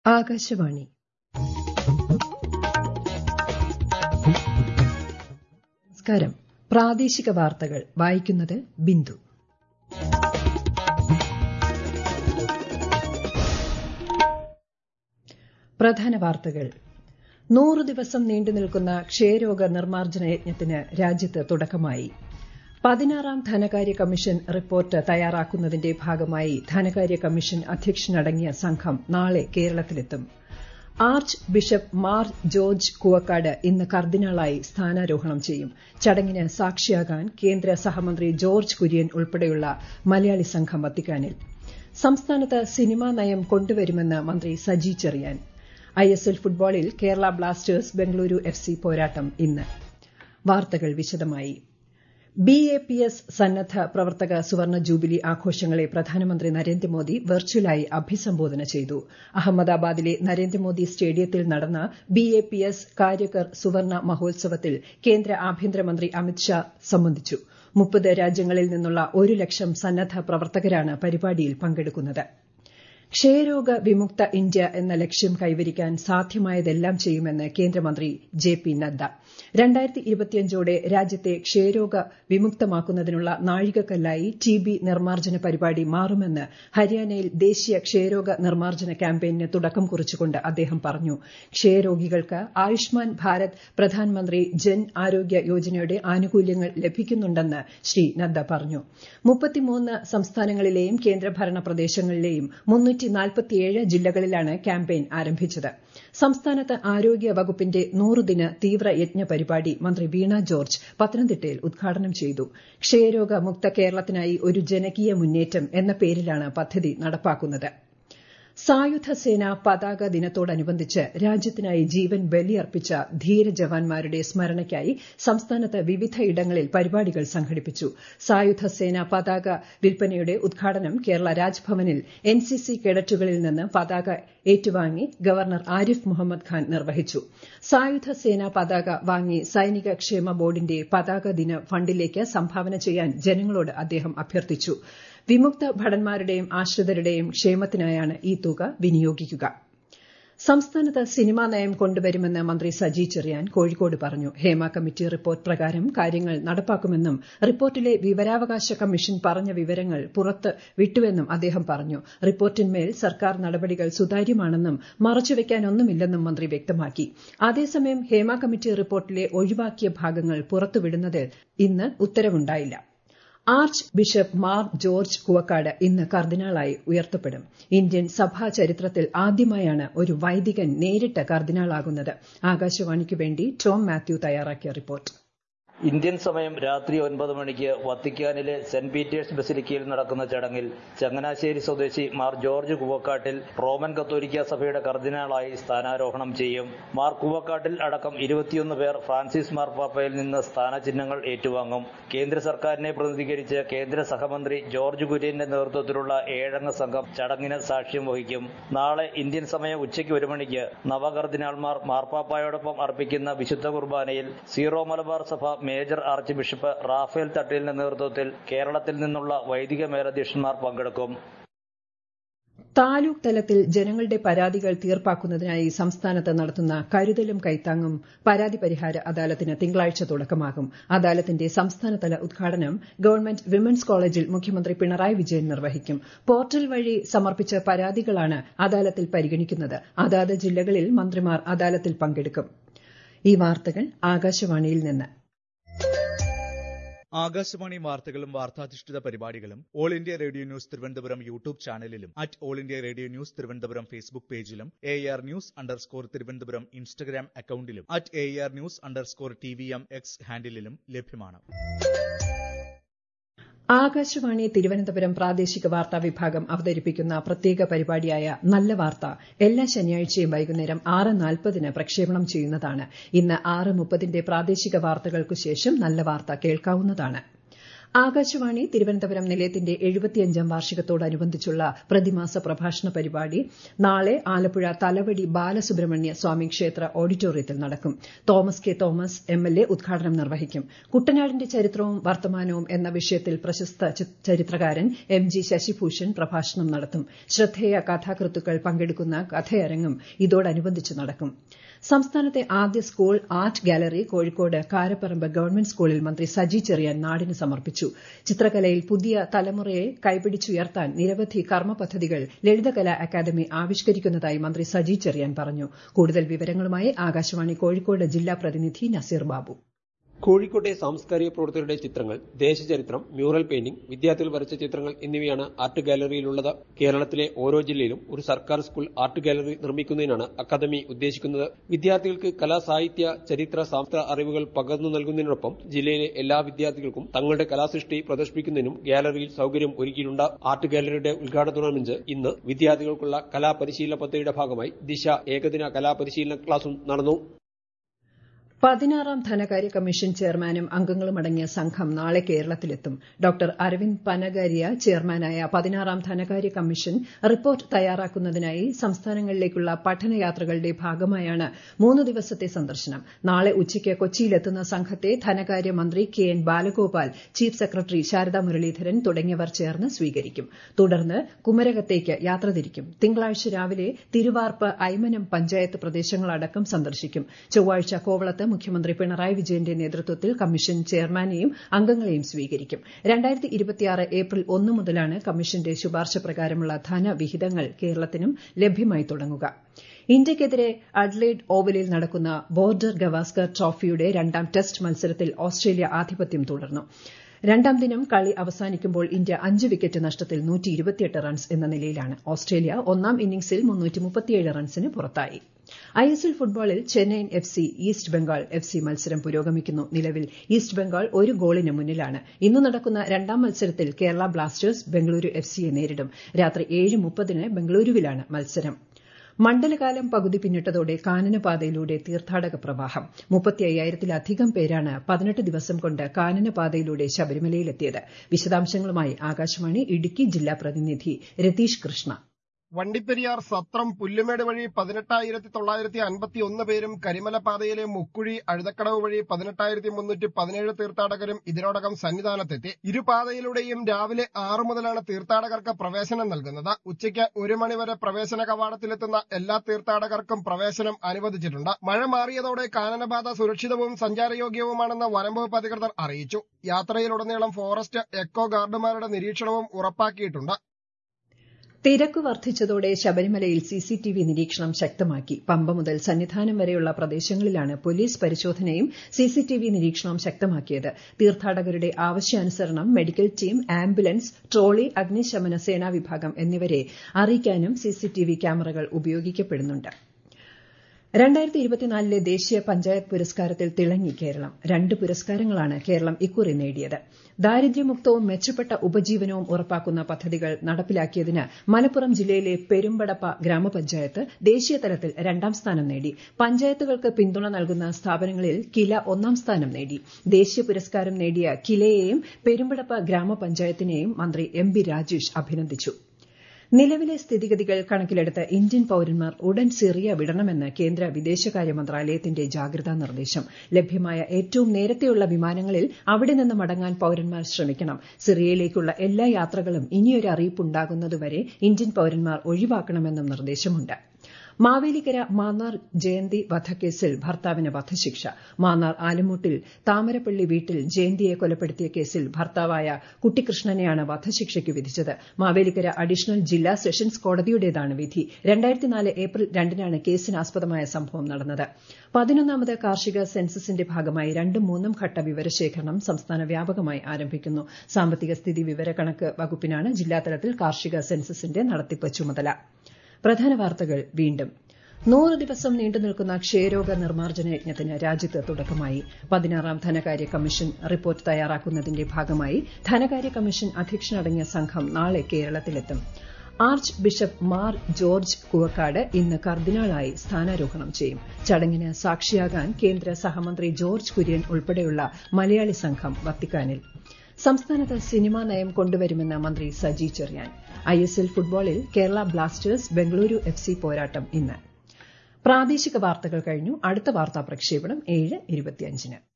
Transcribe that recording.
ആകാശവാണി നമസ്കാരം പ്രാദേശിക വാർത്തകൾ വായിക്കുന്നത് ബിന്ദു പ്രധാന വാർത്തകൾ നൂറ് ദിവസം നീണ്ടുനിൽക്കുന്ന ക്ഷയരോഗ നിർമ്മാർജ്ജന യജ്ഞത്തിന് രാജ്യത്ത് തുടക്കമായി പതിനാറാം ധനകാര്യ കമ്മീഷൻ റിപ്പോർട്ട് തയ്യാറാക്കുന്നതിന്റെ ഭാഗമായി ധനകാര്യ കമ്മീഷൻ അധ്യക്ഷനടങ്ങിയ സംഘം നാളെ കേരളത്തിലെത്തും archbishop Mar George Koovakad ഇന്ന് കർദിനാളായി സ്ഥാനാരോഹണം ചെയ്യും ചടങ്ങിന് സാക്ഷിയാകാൻ കേന്ദ്ര സഹമന്ത്രി ജോർജ് കുര്യൻ ഉൾപ്പെടെയുള്ള മലയാളി സംഘം വത്തിക്കാനിൽ സംസ്ഥാനത്ത് സിനിമാ നയം കൊണ്ടുവരുമെന്ന് മന്ത്രി സജി ചെറിയാൻ ഐഎസ്എൽ ഫുട്ബോളിൽ കേരള ബ്ലാസ്റ്റേഴ്സ് ബംഗളൂരു എഫ്സി പോരാട്ടം ഇന്ന് വാർത്തകൾ വിശദമായി ബി എ പി എസ് സന്നദ്ധ പ്രവർത്തക സുവർണ ജൂബിലി ആഘോഷങ്ങളെ പ്രധാനമന്ത്രി നരേന്ദ്രമോദി വെർച്വലായി അഭിസംബോധന ചെയ്തു അഹമ്മദാബാദിലെ നരേന്ദ്രമോദി സ്റ്റേഡിയത്തിൽ നടന്ന ബി എ പി എസ് കാര്യകർ സുവർണ മഹോത്സവത്തിൽ കേന്ദ്ര ആഭ്യന്തരമന്ത്രി അമിത്ഷാ സംബന്ധിച്ചു മുപ്പത് രാജ്യങ്ങളിൽ നിന്നുള്ള ഒരു ലക്ഷം സന്നദ്ധ പ്രവർത്തകരാണ് പരിപാടിയിൽ പങ്കെടുക്കുന്നത് ക്ഷയരോഗ വിമുക്ത ഇന്ത്യ എന്ന ലക്ഷ്യം കൈവരിക്കാൻ സാധ്യമായതെല്ലാം ചെയ്യുമെന്ന് കേന്ദ്രമന്ത്രി ജെ പി നദ്ദ ോടെ രാജ്യത്തെ ക്ഷയരോഗ വിമുക്തമാക്കുന്നതിനുള്ള നാഴികക്കല്ലായി ടി ബി നിർമ്മാർജ്ജന പരിപാടി മാറുമെന്ന് ഹരിയാനയിൽ ദേശീയ ക്ഷയരോഗ നിർമ്മാർജ്ജന ക്യാമ്പയിന് തുടക്കം കുറിച്ചുകൊണ്ട് അദ്ദേഹം പറഞ്ഞു ക്ഷയരോഗികൾക്ക് ആയുഷ്മാൻ ഭാരത് പ്രധാനമന്ത്രി ജൻ ആരോഗ്യ യോജനയുടെ ആനുകൂല്യങ്ങൾ ലഭിക്കുന്നുണ്ടെന്ന് ശ്രീ നദ്ദ പറഞ്ഞു സംസ്ഥാനങ്ങളിലെയും കേന്ദ്രഭരണ പ്രദേശങ്ങളിലെയും ജില്ലകളിലാണ് ക്യാമ്പയിൻ ആരംഭിച്ചത് സംസ്ഥാനത്ത് ആരോഗ്യ വകുപ്പിന്റെ നൂറുദിന തീവ്രയജ്ഞ പരിപാടി മന്ത്രി വീണ ജോർജ് പത്തനംതിട്ടയിൽ ഉദ്ഘാടനം ചെയ്തു ക്ഷയരോഗ മുക്ത കേരളത്തിനായി ഒരു ജനകീയ മുന്നേറ്റം എന്ന പേരിലാണ് പദ്ധതി നടപ്പാക്കുന്നത് സായുധ സേന പതാക ദിനത്തോടനുബന്ധിച്ച് രാജ്യത്തിനായി ജീവൻ ബലിയർപ്പിച്ച ധീര ജവാന്മാരുടെ സ്മരണയ്ക്കായി സംസ്ഥാനത്ത് വിവിധയിടങ്ങളിൽ പരിപാടികൾ സംഘടിപ്പിച്ചു സായുധ സേന പതാക വിൽപ്പനയുടെ ഉദ്ഘാടനം കേരള രാജ്ഭവനിൽ എൻസിസി കേഡറ്റുകളിൽ നിന്ന് പതാക ഏറ്റുവാങ്ങി ഗവർണർ ആരിഫ് മുഹമ്മദ് ഖാൻ നിർവഹിച്ചു സായുധ സേന പതാക വാങ്ങി സൈനിക ക്ഷേമ ബോർഡിന്റെ പതാക ദിന ഫണ്ടിലേക്ക് സംഭാവന ചെയ്യാൻ ജനങ്ങളോട് അദ്ദേഹം അഭ്യർത്ഥിച്ചു വിമുക്ത ഭടന്മാരുടെയും ആശ്രിതരുടെയും ക്ഷേമത്തിനായാണ് ഈ തുക വിനിയോഗിക്കുക സംസ്ഥാനത്ത് സിനിമാ നയം കൊണ്ടുവരുമെന്ന് മന്ത്രി സജി ചെറിയാൻ കോഴിക്കോട് പറഞ്ഞു ഹേമ കമ്മിറ്റി റിപ്പോർട്ട് പ്രകാരം കാര്യങ്ങൾ നടപ്പാക്കുമെന്നും റിപ്പോർട്ടിലെ വിവരാവകാശ കമ്മീഷൻ പറഞ്ഞ വിവരങ്ങൾ പുറത്ത് വിട്ടുവെന്നും അദ്ദേഹം പറഞ്ഞു റിപ്പോർട്ടിന്മേൽ സർക്കാർ നടപടികൾ സുതാര്യമാണെന്നും മറച്ചുവെക്കാനൊന്നുമില്ലെന്നും മന്ത്രി വ്യക്തമാക്കി അതേസമയം ഹേമ കമ്മിറ്റി റിപ്പോർട്ടിലെ ഒഴിവാക്കിയ ഭാഗങ്ങൾ പുറത്തുവിടുന്നതിൽ ഇന്ന് ഉത്തരവുണ്ടായില്ല archbishop Mar George Koovakad ഇന്ന് കർദിനാളായി ഉയർത്തപ്പെടും ഇന്ത്യൻ സഭാ ചരിത്രത്തിൽ ആദ്യമായാണ് ഒരു വൈദികൻ നേരിട്ട് കർദിനാളാകുന്നത് ആകാശവാണിക്ക് വേണ്ടി ടോം മാത്യു തയ്യാറാക്കിയ റിപ്പോർട്ട് ഇന്ത്യൻ സമയം രാത്രി ഒൻപത് മണിക്ക് വത്തിക്കാനിലെ സെന്റ് പീറ്റേഴ്സ് ബസിലിക്കയിൽ നടക്കുന്ന ചടങ്ങിൽ ചങ്ങനാശ്ശേരി സ്വദേശി മാർ ജോർജ് കുവക്കാട്ടിൽ റോമൻ കത്തോലിക്ക സഭയുടെ കർദിനാളായി സ്ഥാനാരോഹണം ചെയ്യും മാർ കുവക്കാട്ടിൽ അടക്കം ഇരുപത്തിയൊന്ന് പേർ ഫ്രാൻസിസ് മാർപ്പാപ്പയിൽ നിന്ന് സ്ഥാനചിഹ്നങ്ങൾ ഏറ്റുവാങ്ങും കേന്ദ്ര സർക്കാരിനെ പ്രതിനിധീകരിച്ച് കേന്ദ്ര സഹമന്ത്രി ജോർജ് കുര്യന്റെ നേതൃത്വത്തിലുള്ള ഏഴംഗ സംഘം ചടങ്ങിന് സാക്ഷ്യം വഹിക്കും നാളെ ഇന്ത്യൻ സമയം ഉച്ചയ്ക്ക് ഒരു മണിക്ക് നവകർദിനാൾമാർ മാർപ്പാപ്പായോടൊപ്പം അർപ്പിക്കുന്ന വിശുദ്ധ കുർബാനയിൽ സീറോ മലബാർ സഭ മേജർ ആർച്ച് ബിഷപ്പ് റാഫേൽ തട്ടിലിന്റെ നേതൃത്വത്തിൽ കേരളത്തിൽ നിന്നുള്ള വൈദിക മേലധ്യക്ഷന്മാർ പങ്കെടുക്കും താലൂക്ക് തലത്തിൽ ജനങ്ങളുടെ പരാതികൾ തീർപ്പാക്കുന്നതിനായി സംസ്ഥാനത്ത് നടത്തുന്ന കരുതലും കൈത്താങ്ങും പരാതി പരിഹാര അദാലത്തിന് തിങ്കളാഴ്ച തുടക്കമാകും അദാലത്തിന്റെ സംസ്ഥാനതല ഉദ്ഘാടനം ഗവൺമെന്റ് വിമൻസ് കോളേജിൽ മുഖ്യമന്ത്രി പിണറായി വിജയൻ നിർവഹിക്കും പോർട്ടൽ വഴി സമർപ്പിച്ച പരാതികളാണ് അദാലത്തിൽ പരിഗണിക്കുന്നത് അതാത് ജില്ലകളിൽ മന്ത്രിമാർ അദാലത്തിൽ പങ്കെടുക്കും ഈ വാർത്തകൾ ആകാശവാണിയിൽ നിന്ന് ആകാശവാണി വാർത്തകളും വാർത്താധിഷ്ഠിത പരിപാടികളും all India radio news Thiruvananthapuram YouTube ചാനലിലും at all India radio news Thiruvananthapuram Facebook പേജിലും A R news underscore Thiruvananthapuram Instagram അക്കൌണ്ടിലും at A R news underscore T V M X ഹാൻഡിലും ലഭ്യമാണ് ആകാശവാണി തിരുവനന്തപുരം പ്രാദേശിക വാർത്താ വിഭാഗം അവതരിപ്പിക്കുന്ന പ്രത്യേക പരിപാടിയായ നല്ല വാർത്ത എല്ലാ ശനിയാഴ്ചയും വൈകുന്നേരം ആറ് നാൽപ്പതിന് പ്രക്ഷേപണം ചെയ്യുന്നതാണ് ഇന്ന് ആറ് മുപ്പതിന്റെ പ്രാദേശിക വാർത്തകൾക്കു ശേഷം നല്ല വാർത്ത കേൾക്കാവുന്നതാണ് ആകാശവാണി തിരുവനന്തപുരം നിലയത്തിന്റെ എഴുപത്തിയഞ്ചാം വാർഷികത്തോടനുബന്ധിച്ചുള്ള പ്രതിമാസ പ്രഭാഷണ പരിപാടി നാളെ ആലപ്പുഴ തലവടി ബാലസുബ്രഹ്മണ്യ സ്വാമി ക്ഷേത്ര ഓഡിറ്റോറിയത്തിൽ നടക്കും തോമസ് കെ തോമസ് എംഎൽഎ ഉദ്ഘാടനം നിർവഹിക്കും കുട്ടനാടിന്റെ ചരിത്രവും വർത്തമാനവും എന്ന വിഷയത്തിൽ പ്രശസ്ത ചരിത്രകാരൻ എം ജി ശശിഭൂഷൺ പ്രഭാഷണം നടത്തും ശ്രദ്ധേയ കഥാകൃത്തുക്കൾ പങ്കെടുക്കുന്ന കഥയരങ്ങും ഇതോടനുബന്ധിച്ച് നടക്കും സംസ്ഥാനത്തെ ആദ്യ school art gallery Kozhikode Karaparamba government സ്കൂളിൽ മന്ത്രി സജി ചെറിയാൻ നാടിന് സമർപ്പിച്ചു ചിത്രകലയിൽ പുതിയ തലമുറയെ കൈപിടിച്ചുയർത്താൻ നിരവധി കർമ്മ പദ്ധതികൾ ലളിതകലാ അക്കാദമി ആവിഷ്കരിക്കുന്നതായി മന്ത്രി സജി ചെറിയാൻ പറഞ്ഞു കൂടുതൽ വിവരങ്ങളുമായി ആകാശവാണി കോഴിക്കോട് ജില്ലാ പ്രതിനിധി നസീർ ബാബു കോഴിക്കോട്ടെ സാംസ്കാരിക പ്രവർത്തകരുടെ ചിത്രങ്ങൾ ദേശചരിത്രം മ്യൂറൽ പെയിന്റിംഗ് വിദ്യാർത്ഥികൾ വരച്ച ചിത്രങ്ങൾ എന്നിവയാണ് ആർട്ട് ഗാലറിയിലുള്ളത് കേരളത്തിലെ ഓരോ ജില്ലയിലും ഒരു സർക്കാർ സ്കൂൾ ആർട്ട് ഗാലറി നിർമ്മിക്കുന്നതിനാണ് അക്കാദമി ഉദ്ദേശിക്കുന്നത് വിദ്യാർത്ഥികൾക്ക് കലാ സാഹിത്യ ചരിത്ര സാംസ്കാരിക അറിവുകൾ പകർന്നു നൽകുന്നതിനൊപ്പം ജില്ലയിലെ എല്ലാ വിദ്യാർത്ഥികൾക്കും തങ്ങളുടെ കലാസൃഷ്ടി പ്രദർശിപ്പിക്കുന്നതിനും ഗാലറിയിൽ സൌകര്യം ഒരുക്കിയിട്ടുണ്ട് ആർട്ട് ഗാലറിയുടെ ഉദ്ഘാടനത്തോടനുബന്ധിച്ച് ഇന്ന് വിദ്യാർത്ഥികൾക്കുള്ള കലാപരിശീലന പദ്ധതിയുടെ ഭാഗമായി ദിശ ഏകദിന കലാപരിശീലന ക്ലാസും നടന്നു പതിനാറാം ധനകാര്യ കമ്മീഷൻ ചെയർമാനും അംഗങ്ങളും അടങ്ങിയ സംഘം നാളെ കേരളത്തിലെത്തും ഡോക്ടർ അരവിന്ദ് പനഗാരിയ ചെയർമാനായ പതിനാറാം ധനകാര്യ കമ്മീഷൻ റിപ്പോർട്ട് തയ്യാറാക്കുന്നതിനായി സംസ്ഥാനങ്ങളിലേക്കുള്ള പഠനയാത്രകളുടെ ഭാഗമായാണ് മൂന്ന് ദിവസത്തെ സന്ദർശനം നാളെ ഉച്ചയ്ക്ക് കൊച്ചിയിലെത്തുന്ന സംഘത്തെ ധനകാര്യ മന്ത്രി K N Balagopal chief secretary Sharada Muraleedharan തുടങ്ങിയവർ ചേർന്ന് സ്വീകരിക്കും തുടർന്ന് കുമരകത്തേക്ക് യാത്ര തിരിക്കും തിങ്കളാഴ്ച രാവിലെ തിരുവാർപ്പ് ഐമനം പഞ്ചായത്ത് പ്രദേശങ്ങളടക്കം സന്ദർശിക്കും ചൊവ്വാഴ്ച കോവളത്ത് മുഖ്യമന്ത്രി പിണറായി വിജയന്റെ നേതൃത്വത്തിൽ കമ്മീഷൻ ചെയർമാനെയും അംഗങ്ങളെയും സ്വീകരിക്കും ഏപ്രിൽ ഒന്ന് മുതലാണ് കമ്മീഷന്റെ ശുപാർശ പ്രകാരമുള്ള ധനവിഹിതങ്ങൾ കേരളത്തിനും ലഭ്യമായി തുടങ്ങുക ഇന്ത്യയ്ക്കെതിരെ അഡ്ലെയ്ഡ് ഓവലിൽ നടക്കുന്ന ബോർഡർ ഗവാസ്കർ ട്രോഫിയുടെ രണ്ടാം ടെസ്റ്റ് മത്സരത്തിൽ ഓസ്ട്രേലിയ ആധിപത്യം തുടർന്നു രണ്ടാം ദിനം കളി അവസാനിക്കുമ്പോൾ ഇന്ത്യ അഞ്ച് വിക്കറ്റ് നഷ്ടത്തിൽ റൺസ് എന്ന നിലയിലാണ് ഓസ്ട്രേലിയ ഒന്നാം ഇന്നിംഗ്സിൽ റൺസിന് പുറത്തായി ഐഎസ്എൽ ഫുട്ബോളിൽ Chennaiyin F C East Bengal F C മത്സരം പുരോഗമിക്കുന്നു നിലവിൽ ഈസ്റ്റ് ബംഗാൾ ഒരു ഗോളിന് മുന്നിലാണ് ഇന്ന് നടക്കുന്ന രണ്ടാം മത്സരത്തിൽ കേരള ബ്ലാസ്റ്റേഴ്സ് ബംഗളൂരു എഫ് സിയെ നേരിടും രാത്രി ഏഴ് മുപ്പതിന് ബംഗളൂരുവിലാണ് മത്സരം മണ്ഡലകാലം പകുതി പിന്നിട്ടതോടെ കാനനപാതയിലൂടെ തീർത്ഥാടക പ്രവാഹം മുപ്പത്തി അയ്യായിരത്തിലധികം പേരാണ് പതിനെട്ട് ദിവസം കൊണ്ട് കാനനപാതയിലൂടെ ശബരിമലയിലെത്തിയത് വിശദാംശങ്ങളുമായി ആകാശവാണി ഇടുക്കി ജില്ലാ പ്രതിനിധി രതീഷ് കൃഷ്ണ വണ്ടിപ്പെരിയാർ സത്രം പുല്ലുമേട് വഴി പതിനെട്ടായിരത്തി തൊള്ളായിരത്തി അൻപത്തി ഒന്ന് പേരും കരിമല പാതയിലെ മുക്കുഴി അഴുതക്കടവ് വഴി പതിനെട്ടായിരത്തി മുന്നൂറ്റി പതിനേഴ് തീർത്ഥാടകരും ഇതിനോടകം സന്നിധാനത്തെത്തി ഇരുപാതയിലൂടെയും രാവിലെ ആറു മുതലാണ് തീർത്ഥാടകർക്ക് പ്രവേശനം നൽകുന്നത് ഉച്ചയ്ക്ക് ഒരു മണിവരെ പ്രവേശന കവാടത്തിലെത്തുന്ന എല്ലാ തീർത്ഥാടകർക്കും പ്രവേശനം അനുവദിച്ചിട്ടുണ്ട് മഴ മാറിയതോടെ കാനനപാത സുരക്ഷിതവും സഞ്ചാരയോഗ്യവുമാണെന്ന് വനംവകുപ്പ് അധികൃതർ അറിയിച്ചു യാത്രയിലുടനീളം ഫോറസ്റ്റ് എക്കോ ഗാർഡുമാരുടെ നിരീക്ഷണവും ഉറപ്പാക്കിയിട്ടുണ്ട് തിരക്ക് വർദ്ധിച്ചതോടെ ശബരിമലയിൽ സിസിടിവി നിരീക്ഷണം ശക്തമാക്കി പമ്പ മുതൽ സന്നിധാനം വരെയുള്ള പ്രദേശങ്ങളിലാണ് പോലീസ് പരിശോധനയും സിസിടിവി നിരീക്ഷണവും ശക്തമാക്കിയത് തീർത്ഥാടകരുടെ ആവശ്യാനുസരണം മെഡിക്കൽ ടീം ആംബുലൻസ് ട്രോളി അഗ്നിശമന സേനാ വിഭാഗം എന്നിവരെ അറിയിക്കാനും സിസിടിവി ക്യാമറകൾ ഉപയോഗിക്കപ്പെടുന്നുണ്ട് രണ്ടായിരത്തി ഇരുപത്തിനാലിലെ ദേശീയ പഞ്ചായത്ത് പുരസ്കാരത്തിൽ തിളങ്ങി കേരളം രണ്ട് പുരസ്കാരങ്ങളാണ് കേരളം ഇക്കുറി നേടിയത് ദാരിദ്ര്യമുക്തവും മെച്ചപ്പെട്ട ഉപജീവനവും ഉറപ്പാക്കുന്ന പദ്ധതികൾ നടപ്പിലാക്കിയതിന് മലപ്പുറം ജില്ലയിലെ പെരുമ്പടപ്പ ഗ്രാമപഞ്ചായത്ത് ദേശീയ തലത്തിൽ രണ്ടാം സ്ഥാനം നേടി പഞ്ചായത്തുകൾക്ക് പിന്തുണ നൽകുന്ന സ്ഥാപനങ്ങളിൽ കില ഒന്നാം സ്ഥാനം നേടി ദേശീയ പുരസ്കാരം നേടിയ കിലയെയും പെരുമ്പടപ്പ ഗ്രാമപഞ്ചായത്തിനെയും മന്ത്രി എം ബി രാജേഷ് അഭിനന്ദിച്ചു നിലവിലെ സ്ഥിതിഗതികൾ കണക്കിലെടുത്ത് ഇന്ത്യൻ പൌരന്മാർ ഉടൻ സിറിയ വിടണമെന്ന് കേന്ദ്ര വിദേശകാര്യ മന്ത്രാലയത്തിന്റെ ജാഗ്രതാ നിർദ്ദേശം ലഭ്യമായ ഏറ്റവും നേരത്തെയുള്ള വിമാനങ്ങളിൽ അവിടെ നിന്ന് മടങ്ങാൻ പൌരന്മാർ ശ്രമിക്കണം സിറിയയിലേക്കുള്ള എല്ലാ യാത്രകളും ഇനിയൊരു അറിയിപ്പുണ്ടാകുന്നതുവരെ ഇന്ത്യൻ പൌരന്മാർ ഒഴിവാക്കണമെന്നും നിർദ്ദേശമുണ്ട് മാവേലിക്കര മാന്നാർ ജയന്തി വധക്കേസിൽ ഭർത്താവിന് വധശിക്ഷ മാന്നാർ ആലുമൂട്ടിൽ താമരപ്പള്ളി വീട്ടിൽ ജയന്തിയെ കൊലപ്പെടുത്തിയ കേസിൽ ഭർത്താവായ കുട്ടിക്കൃഷ്ണനെയാണ് വധശിക്ഷയ്ക്ക് വിധിച്ചത് മാവേലിക്കര അഡീഷണൽ ജില്ലാ സെഷൻസ് കോടതിയുടേതാണ് വിധി ഏപ്രിൽ രണ്ടിനാണ് കേസിനാസ്പദമായ സംഭവം നടന്നത് പതിനൊന്നാമത് കാർഷിക സെൻസസിന്റെ ഭാഗമായി രണ്ടും മൂന്നും ഘട്ട വിവരശേഖരണം സംസ്ഥാന വ്യാപകമായി ആരംഭിക്കുന്നു സാമ്പത്തിക സ്ഥിതി വിവരക്കണക്ക് വകുപ്പിനാണ് ജില്ലാതലത്തിൽ കാർഷിക സെൻസസിന്റെ നടത്തിപ്പ് ചുമതല പ്രധാന വാർത്തകൾ വീണ്ടും നൂറ് ദിവസം നീണ്ടുനിൽക്കുന്ന ക്ഷയരോഗ നിർമ്മാർജ്ജന യജ്ഞത്തിന് രാജ്യത്ത് തുടക്കമായി പതിനാറാം ധനകാര്യ കമ്മീഷൻ റിപ്പോർട്ട് തയ്യാറാക്കുന്നതിന്റെ ഭാഗമായി ധനകാര്യ കമ്മീഷൻ അധ്യക്ഷനടങ്ങിയ സംഘം നാളെ കേരളത്തിലെത്തും archbishop Mar George Koovakad ഇന്ന് കർദിനാളായി സ്ഥാനാരോഹണം ചെയ്യും ചടങ്ങിന് സാക്ഷിയാകാൻ കേന്ദ്ര സഹമന്ത്രി ജോർജ് കുര്യൻ ഉൾപ്പെടെയുള്ള മലയാളി സംഘം വത്തിക്കാനിൽ സംസ്ഥാനത്ത് സിനിമാ നയം കൊണ്ടുവരുമെന്ന് മന്ത്രി Saji Cheriyan I S L ഫുട്ബോളിൽ Kerala Blasters Bengaluru F C പോരാട്ടം ഇന്ന് പ്രാദേശിക വാർത്തകൾ കഴിഞ്ഞു അടുത്ത വാർത്താ പ്രക്ഷേപണം ഏഴ് ഇരുപത്തിയഞ്ചിന്